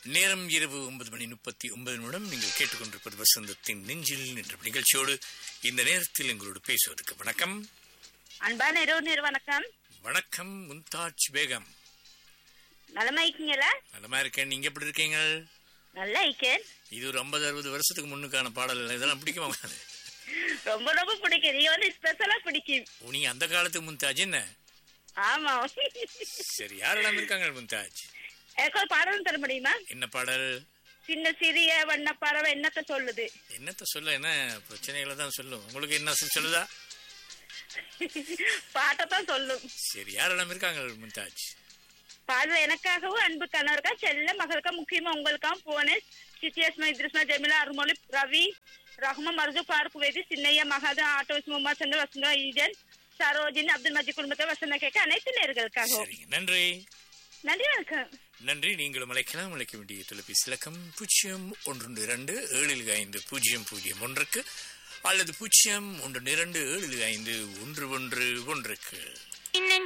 நேரம் இரவு ஒன்பது மணி முப்பத்தி ஒன்பது நிமிடம் நீங்கள் கேட்டுக்கொண்டிருப்பது வசந்தத்தின் நெஞ்சில் என்ற நிகழ்ச்சியோடு இந்த நேரத்தில் எங்களோடு பேசுவதற்கு வணக்கம் அன்பான இரவு நேர் வணக்கம் வணக்கம் மும்தாஜ் பேகம் நலமா இருக்கீங்களா நலமா இருக்கேன் நீங்க எப்படி இருக்கீங்க நல்லா இருக்கேன் இது ஒரு ஐம்பது அறுபது வருஷத்துக்கு முன்னுக்கான பாடல் இதெல்லாம் பிடிக்குமா உங்களுக்கு? ரொம்ப ரொம்ப பிடிக்கும் நீங்க வந்து ஸ்பெஷலா பிடிக்கும் ஓ, நீங்க அந்த காலத்து மும்தாஜ் என்ன ஆமா சரி யாரெல்லாம் இருக்காங்க மும்தாஜ் எனக்கு ஒரு பாடலும் தர முடியுமா என்ன பாடல் சின்ன சிறிய வண்ண பறவை என்னத்த சொல்லுது என்னத்த சொல்ல என்ன பிரச்சனைகளை தான் சொல்லும் உங்களுக்கு என்ன சொல்லுதா பாட்டை தான் சொல்லும் சரி யாரெல்லாம் இருக்காங்க மும்தாஜ் பாடல் எனக்காகவும் அன்பு கணவருக்கா செல்ல மகளுக்கா முக்கியமா உங்களுக்காகவும் போனேன் சித்தியாஸ்மா இத்ரிஸ்மா ஜெமிலா அருமொழி ரவி ரஹ்மா மருது ஃபாரூக் வேதி சின்னையா மகாது ஆட்டோ மும்மா சந்திர வசந்தா ஈஜன் சரோஜின் அப்துல் மஜி குடும்பத்தை வசந்தா கேட்க அனைத்து நேர்களுக்காகவும் சரிங்க நன்றி நன்றி வணக்கம் நன்றி நீங்களும் அழைக்கலாம் அழைக்க வேண்டிய தொலைபேசி இலக்கம் பூஜ்ஜியம் ஒன்று இரண்டு ஏழில் ஐந்து பூஜ்ஜியம் பூஜ்ஜியம் ஒன்றுக்கு அல்லது பூஜ்ஜியம் ஒன்று இரண்டு ஏழில் ஐந்து ஒன்று ஒன்று ஒன்றுக்கு இன்னும்